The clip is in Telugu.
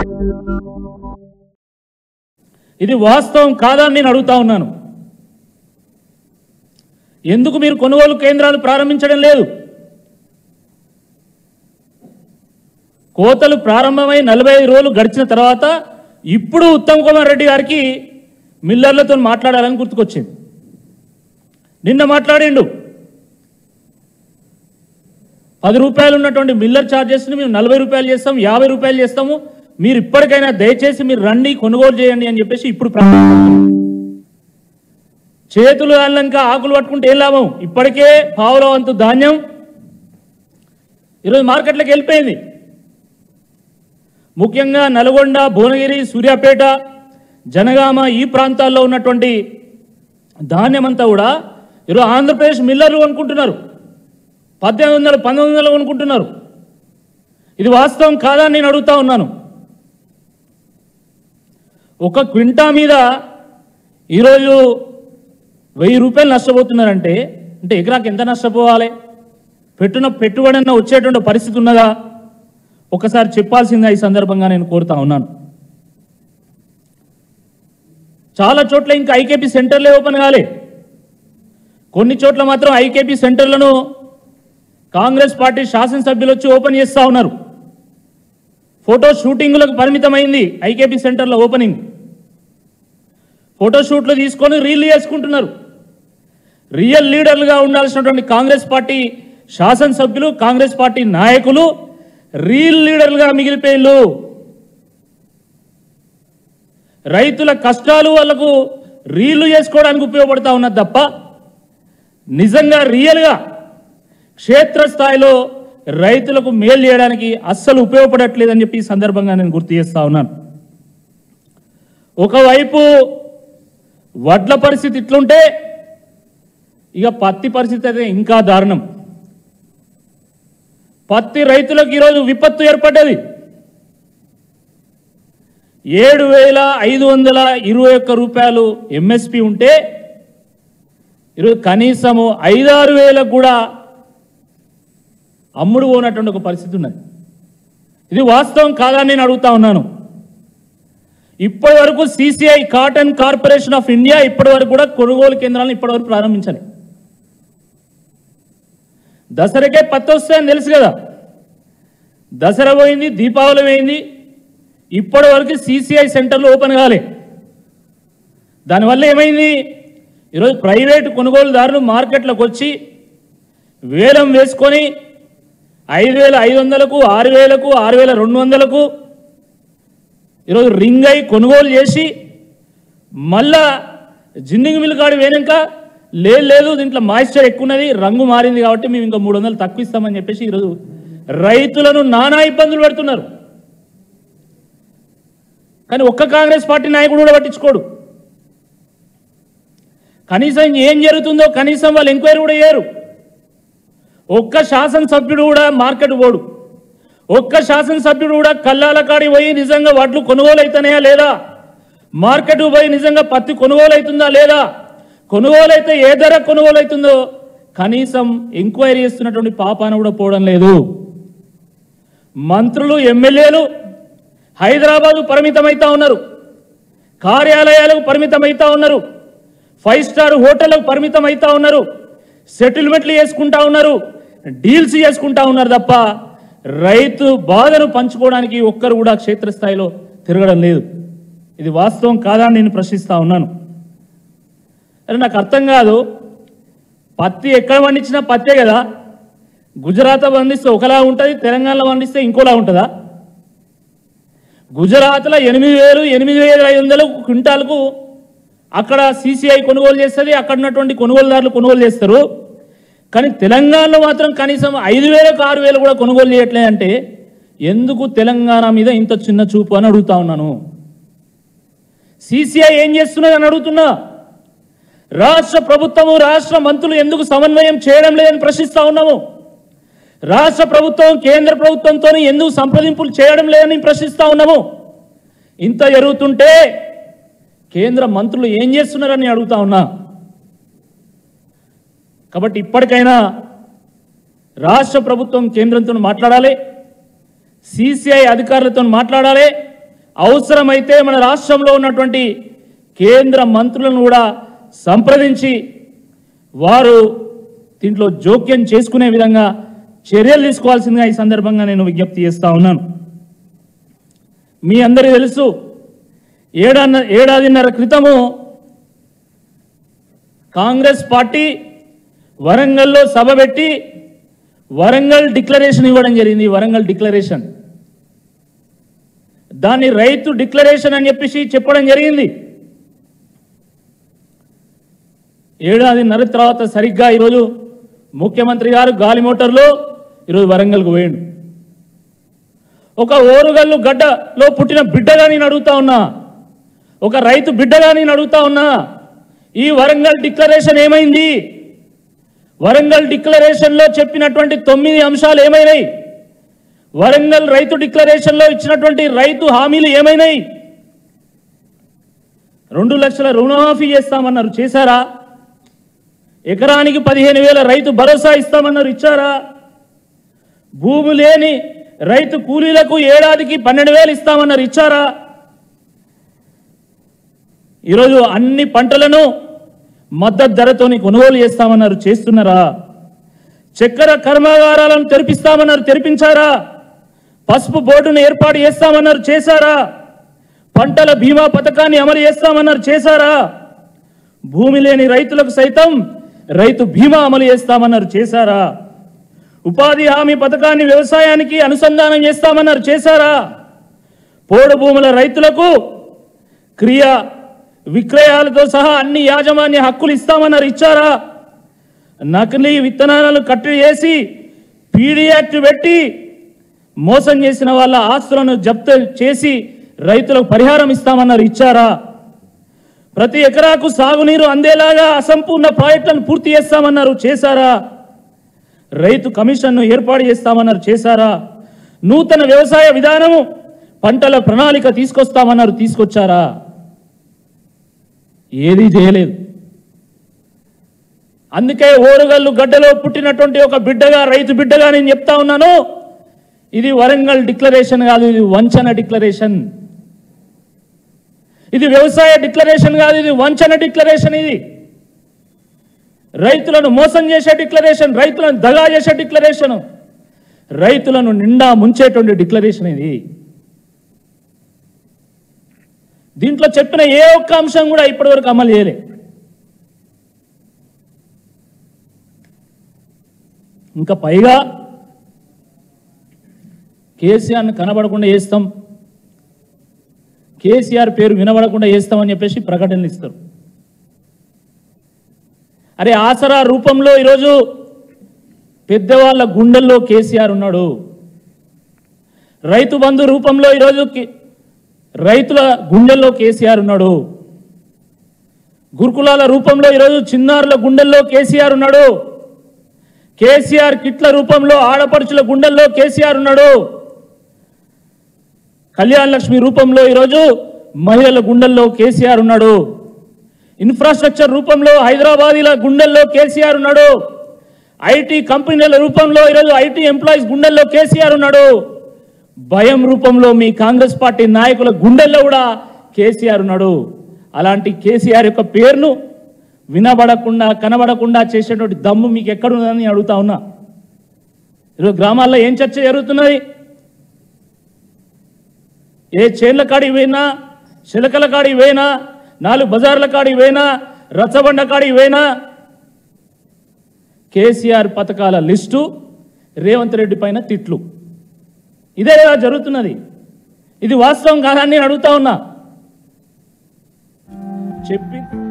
ఇది వాస్తవం కాదా అని నేను అడుగుతా ఉన్నాను ఎందుకు మీరు కొనుగోలు కేంద్రాలు ప్రారంభించడం లేదు కోతలు ప్రారంభమై నలభై ఐదు రోజులు గడిచిన తర్వాత ఇప్పుడు ఉత్తమ్ కుమార్ రెడ్డి గారికి మిల్లర్లతో మాట్లాడాలని గుర్తుకొచ్చింది నిన్న మాట్లాడిండు పది రూపాయలు ఉన్నటువంటి మిల్లర్ ఛార్జెస్ని మేము నలభై రూపాయలు చేస్తాం యాభై రూపాయలు చేస్తాము మీరు ఇప్పటికైనా దయచేసి మీరు రండి కొనుగోలు చేయండి అని చెప్పేసి ఇప్పుడు ప్రారంభించారు. చేతులు అల్లంక ఆకులు పట్టుకుంటే ఏం లాభం ఇప్పటికే పావుల వంతు ధాన్యం ఈరోజు మార్కెట్లోకి వెళ్ళిపోయింది ముఖ్యంగా నల్గొండ భువనగిరి సూర్యాపేట జనగామ ఈ ప్రాంతాల్లో ఉన్నటువంటి ధాన్యం అంతా కూడా ఈరోజు ఆంధ్రప్రదేశ్ మిల్లర్లు అనుకుంటున్నారు పద్దెనిమిది వందలు పంతొమ్మిది వందలు అనుకుంటున్నారు ఇది వాస్తవం కాదా అని నేను అడుగుతా ఉన్నాను ఒక క్వింటా మీద ఈరోజు వెయ్యి రూపాయలు నష్టపోతున్నారంటే అంటే ఎకరాకి ఎంత నష్టపోవాలి పెట్టున పెట్టుబడి అన్న వచ్చేటువంటి పరిస్థితి ఉన్నదా ఒకసారి చెప్పాల్సిందా ఈ సందర్భంగా నేను కోరుతా ఉన్నాను చాలా చోట్ల ఇంకా ఐకేపీ సెంటర్లే ఓపెన్ కాలే కొన్ని చోట్ల మాత్రం ఐకేపీ సెంటర్లను కాంగ్రెస్ పార్టీ శాసనసభ్యులు వచ్చి ఓపెన్ చేస్తూ ఉన్నారు ఫోటో షూటింగ్లకు పరిమితమైంది ఐకేపీ సెంటర్ల ఓపెనింగ్ ఫోటో షూట్లు తీసుకొని రీల్ చేసుకుంటున్నారు రియల్ లీడర్లుగా ఉండాల్సినటువంటి కాంగ్రెస్ పార్టీ శాసనసభ్యులు కాంగ్రెస్ పార్టీ నాయకులు రీల్ లీడర్లుగా మిగిలిపోయిళ్ళు రైతుల కష్టాలు వాళ్ళకు రీళ్లు చేసుకోవడానికి ఉపయోగపడతా ఉన్నది తప్ప నిజంగా రియల్గా క్షేత్రస్థాయిలో రైతులకు మేలు చేయడానికి అస్సలు ఉపయోగపడట్లేదని చెప్పి ఈ సందర్భంగా నేను గుర్తు చేస్తా ఉన్నాను ఒకవైపు వడ్ల పరిస్థితి ఇట్లుంటే ఇక పత్తి పరిస్థితి అయితే ఇంకా దారుణం పత్తి రైతులకు ఈరోజు విపత్తు ఏర్పడ్డది ఏడు వేల ఐదు వందల ఇరవై ఒక్క రూపాయలు ఎంఎస్పి ఉంటే ఈరోజు కనీసము ఐదారు వేలకు కూడా అమ్ముడు పోనటువంటి ఒక పరిస్థితి ఉన్నది ఇది వాస్తవం కాదని నేను అడుగుతా ఉన్నాను ఇప్పటి వరకు CCI cotton corporation of India ఇప్పటి వరకు కూడా కొనుగోలు కేంద్రాలను ఇప్పటి వరకు ప్రారంభించాలి దసరాకే పత్తి వస్తాయని తెలుసు కదా దసరా పోయింది దీపావళి పోయింది ఇప్పటి వరకు సిసిఐ సెంటర్లు ఓపెన్ కాలే దానివల్ల ఏమైంది ఈరోజు ప్రైవేటు కొనుగోలుదారులు మార్కెట్లోకి వచ్చి వేలం వేసుకొని ఐదు వేల ఐదు వందలకు ఆరు వేలకు ఆరు వేల రెండు వందలకు ఈరోజు రింగ్ అయి కొనుగోలు చేసి మళ్ళా జిన్నింగ్ మిల్ కాడి వేనాక లేదు లేదు దీంట్లో మాయిశ్చర్ ఎక్కువ ఉన్నది రంగు మారింది కాబట్టి మేము ఇంకా మూడు వందలు తక్కువ ఇస్తామని చెప్పేసి ఈరోజు రైతులను నానా ఇబ్బందులు పెడుతున్నారు కానీ ఒక్క కాంగ్రెస్ పార్టీ నాయకుడు కూడా పట్టించుకోడు కనీసం ఏం జరుగుతుందో కనీసం వాళ్ళు ఎంక్వైరీ కూడా చేయరు ఒక్క శాసనసభ్యుడు కూడా మార్కెట్ పోడు ఒక్క శాసనసభ్యుడు కూడా కల్లాల కాడి పోయి నిజంగా వడ్లు కొనుగోలు అవుతున్నాయా లేదా మార్కెట్ పోయి నిజంగా పత్తి కొనుగోలు అవుతుందా లేదా కొనుగోలు అయితే ఏ ధర కొనుగోలు అవుతుందో కనీసం ఎంక్వైరీ చేస్తున్నటువంటి పాపాన కూడా పోవడం లేదు మంత్రులు ఎమ్మెల్యేలు హైదరాబాదు పరిమితమైతా ఉన్నారు కార్యాలయాలకు పరిమితమైతా ఉన్నారు ఫైవ్ స్టార్ హోటళ్లకు పరిమితమైతా ఉన్నారు సెటిల్మెంట్లు చేసుకుంటా ఉన్నారు డీల్స్ చేసుకుంటా ఉన్నారు తప్ప రైతు బాధను పంచుకోవడానికి ఒక్కరు కూడా క్షేత్రస్థాయిలో తిరగడం లేదు ఇది వాస్తవం కాదా అని నేను ప్రశ్నిస్తా ఉన్నాను అరే నాకు అర్థం కాదు పత్తి ఎక్కడ పండించినా పత్తే కదా గుజరాత్ పండిస్తే ఒకలా ఉంటుంది తెలంగాణలో పండిస్తే ఇంకోలా ఉంటుందా గుజరాత్లో ఎనిమిది వేలు ఎనిమిది వేల ఐదు వందలు క్వింటాలకు అక్కడ సీసీఐ కొనుగోలు చేస్తుంది అక్కడ ఉన్నటువంటి కొనుగోలుదారులు కొనుగోలు చేస్తారు కానీ తెలంగాణలో మాత్రం కనీసం ఐదు వేలకు ఆరు వేలు కూడా కొనుగోలు చేయట్లేదంటే ఎందుకు తెలంగాణ మీద ఇంత చిన్న చూపు అని అడుగుతా ఉన్నాను సీసీఐ ఏం చేస్తున్నది అని అడుగుతున్నా రాష్ట్ర ప్రభుత్వము రాష్ట్ర మంత్రులు ఎందుకు సమన్వయం చేయడం లేదని ప్రశ్నిస్తా ఉన్నాము రాష్ట్ర ప్రభుత్వం కేంద్ర ప్రభుత్వంతో ఎందుకు సంప్రదింపులు చేయడం లేదని ప్రశ్నిస్తా ఉన్నాము ఇంత జరుగుతుంటే కేంద్ర మంత్రులు ఏం చేస్తున్నారని అడుగుతా ఉన్నా కాబట్టి ఇప్పటికైనా రాష్ట్ర ప్రభుత్వం కేంద్రంతో మాట్లాడాలి సిసిఐ అధికారులతో మాట్లాడాలి అవసరమైతే మన రాష్ట్రంలో ఉన్నటువంటి కేంద్ర మంత్రులను కూడా సంప్రదించి వారు దీంట్లో జోక్యం చేసుకునే విధంగా చర్యలు తీసుకోవాల్సిందిగా ఈ సందర్భంగా నేను విజ్ఞప్తి చేస్తా ఉన్నాను మీ అందరికీ తెలుసు ఏడాన్న ఏడాదిన్నర క్రితము కాంగ్రెస్ పార్టీ వరంగల్లో సభ పెట్టి వరంగల్ డిక్లరేషన్ ఇవ్వడం జరిగింది వరంగల్ డిక్లరేషన్ దాన్ని రైతు డిక్లరేషన్ అని చెప్పేసి చెప్పడం జరిగింది ఏడాదిన్నర తర్వాత సరిగ్గా ఈరోజు ముఖ్యమంత్రి గారు గాలి మోటార్లో ఈరోజు వరంగల్కు పోయిండు ఒక ఓరుగల్లు గడ్డలో పుట్టిన బిడ్డగా నేను అడుగుతా ఉన్నా ఒక రైతు బిడ్డగా నేను అడుగుతా ఉన్నా ఈ వరంగల్ డిక్లరేషన్ ఏమైంది వరంగల్ డిక్లరేషన్లో చెప్పినటువంటి తొమ్మిది అంశాలు ఏమైనాయి వరంగల్ రైతు డిక్లరేషన్లో ఇచ్చినటువంటి రైతు హామీలు ఏమైనాయి రెండు లక్షల రుణమాఫీ చేస్తామన్నారు చేశారా ఎకరానికి పదిహేను వేల రైతు భరోసా ఇస్తామన్నారు ఇచ్చారా భూమి లేని రైతు కూలీలకు ఏడాదికి పన్నెండు వేలు ఇస్తామన్నారు ఇచ్చారా ఈరోజు అన్ని పంటలను మద్దతు ధరతోని కొనుగోలు చేస్తామన్నారు చేస్తున్నారా చక్కెర కర్మాగారాలను తెరిపిస్తామన్నారు తెరిపించారా పసుపు బోర్డును ఏర్పాటు చేస్తామన్నారు చేశారా పంటల బీమా పథకాన్ని అమలు చేస్తామన్నారు చేశారా భూమి లేని రైతులకు సైతం రైతు బీమా అమలు చేస్తామన్నారు చేశారా ఉపాధి హామీ పథకాన్ని వ్యవసాయానికి అనుసంధానం చేస్తామన్నారు చేశారా పోడు భూముల రైతులకు క్రియ విక్రయాలతో సహా అన్ని యాజమాన్య హక్కులు ఇస్తామన్నారు ఇచ్చారా నకిలీ విత్తనాలను కట్టి చేసి పీడీ యాక్ట్ పెట్టి మోసం చేసిన వాళ్ళ ఆస్తులను జప్తు చేసి రైతులకు పరిహారం ఇస్తామన్నారు ఇచ్చారా ప్రతి ఎకరాకు సాగునీరు అందేలాగా అసంపూర్ణ ప్రాజెక్టులను పూర్తి చేస్తామన్నారు చేశారా రైతు కమిషన్ను ఏర్పాటు చేస్తామన్నారు చేశారా నూతన వ్యవసాయ విధానము పంటల ప్రణాళిక తీసుకొస్తామన్నారు తీసుకొచ్చారా ఏదీ చేయలేదు అందుకే ఓరుగల్లు గడ్డలో పుట్టినటువంటి ఒక బిడ్డగా రైతు బిడ్డగా నేను చెప్తా ఉన్నాను ఇది వరంగల్ డిక్లరేషన్ కాదు ఇది వంచన డిక్లరేషన్ ఇది వ్యవసాయ డిక్లరేషన్ కాదు ఇది వంచన డిక్లరేషన్ ఇది రైతులను మోసం చేసే డిక్లరేషన్ రైతులను దగా చేసే డిక్లరేషన్ రైతులను నిండా ముంచేటువంటి డిక్లరేషన్ ఇది దీంట్లో చెప్పిన ఏ ఒక్క అంశం కూడా ఇప్పటివరకు అమలు చేయలే ఇంకా పైగా కేసీఆర్ని కనబడకుండా చేస్తాం కేసీఆర్ పేరు వినబడకుండా చేస్తామని చెప్పేసి ప్రకటనలు ఇస్తారు అరే ఆసరా రూపంలో ఈరోజు పెద్దవాళ్ళ గుండెల్లో కేసీఆర్ ఉన్నాడు రైతు బంధు రూపంలో ఈరోజు కి- రైతుల గుండెల్లో కేసీఆర్ ఉన్నాడు గురుకులాల రూపంలో ఈరోజు చిన్నారుల గుండెల్లో కేసీఆర్ ఉన్నాడు కేసీఆర్ కిట్ల రూపంలో ఆడపడుచుల గుండెల్లో కేసీఆర్ ఉన్నాడు కళ్యాణ లక్ష్మి రూపంలో ఈరోజు మహిళల గుండెల్లో కేసీఆర్ ఉన్నాడు ఇన్ఫ్రాస్ట్రక్చర్ రూపంలో హైదరాబాదీల గుండెల్లో కేసీఆర్ ఉన్నాడు ఐటీ కంపెనీల రూపంలో ఈరోజు ఐటీ ఎంప్లాయీస్ గుండెల్లో కేసీఆర్ ఉన్నాడు భయం రూపంలో మీ కాంగ్రెస్ పార్టీ నాయకుల గుండెల్లో కూడా కేసీఆర్ ఉన్నాడు అలాంటి కేసీఆర్ యొక్క పేరును వినబడకుండా కనబడకుండా చేసేటువంటి దమ్ము మీకు ఎక్కడుందని అడుగుతా ఉన్నా ఈరోజు గ్రామాల్లో ఏం చర్చ జరుగుతున్నది ఏ చేన్ల కాడికి పోయినా చిలకల కాడికి పోయినా నాలుగు బజార్ల కాడికి పోయినా రచ్చబండ కాడికి పోయినా కేసీఆర్ పథకాల లిస్టు రేవంత్ రెడ్డి పైన తిట్లు ఇదే కదా జరుగుతున్నది ఇది వాస్తవం కాదని నేను అడుగుతా ఉన్నా చెప్పి